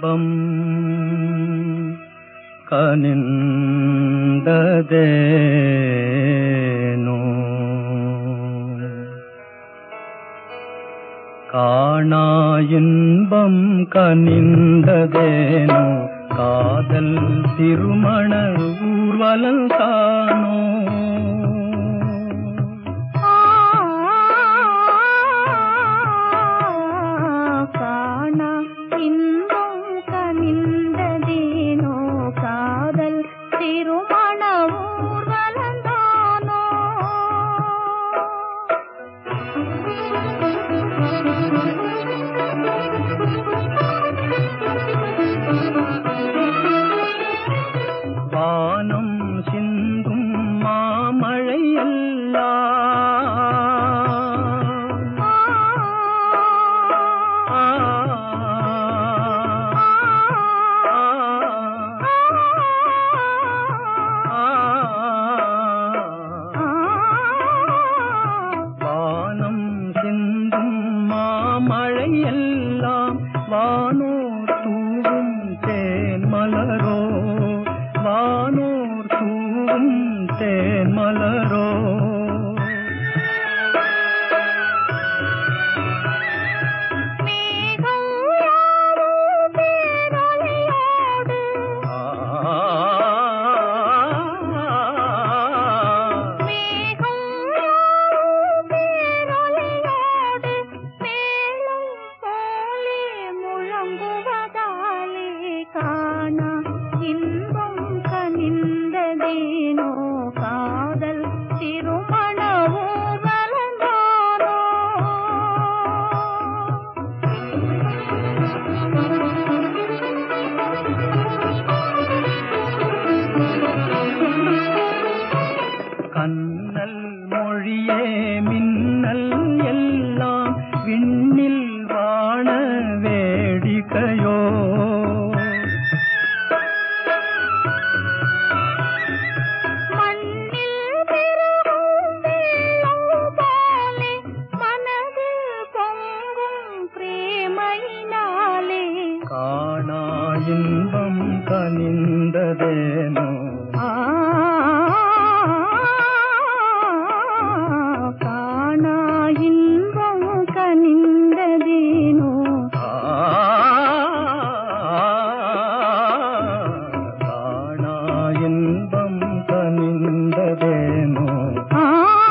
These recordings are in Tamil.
இன்பம் கனிந்ததேனோ காணா இன்பம் கனிந்ததேனோ காதல் திருமண ஊர்வலம் காணோ காணா இன்பம் கனிந்ததேனோ காதல் திருமண ஊர்வலந்தானோ வானம் சிந்தும் மாமழை வானம் சிந்தும் மாமழை எல்லாம் வானோர் தூவும் தேன் மலரோ வானோர் தூவும் தேன் மலரோ மேகம் யாவும் பேரலையோடு மேகம் யாவும் பேரலையோடு மேலும் போலே முழங்குவதாலே காணா இன்பம் கனிந்ததேனோ காதல் திருமண ஊர்வலந்தானோ கண்ணல் மொழியே மின்னல் எல்லாம் விண்ணில் வாண வேடிக்கையோ மண்ணில் பெருகும் வெள்ளம் போலே மனதில் பொங்கும் பிரேமையினாலே காணா இன்பம் கனிந்ததேனோ ஆ காணா இன்பம் கனிந்ததேனோ காணா இன்பம் கனிந்ததேனோ ஆ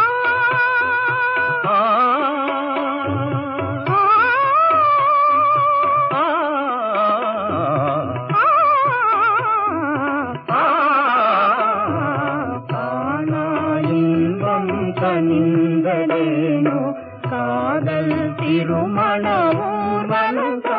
காணா இன்பம் கனிந்ததேனோ காதல் திருமண ஊர்வலம்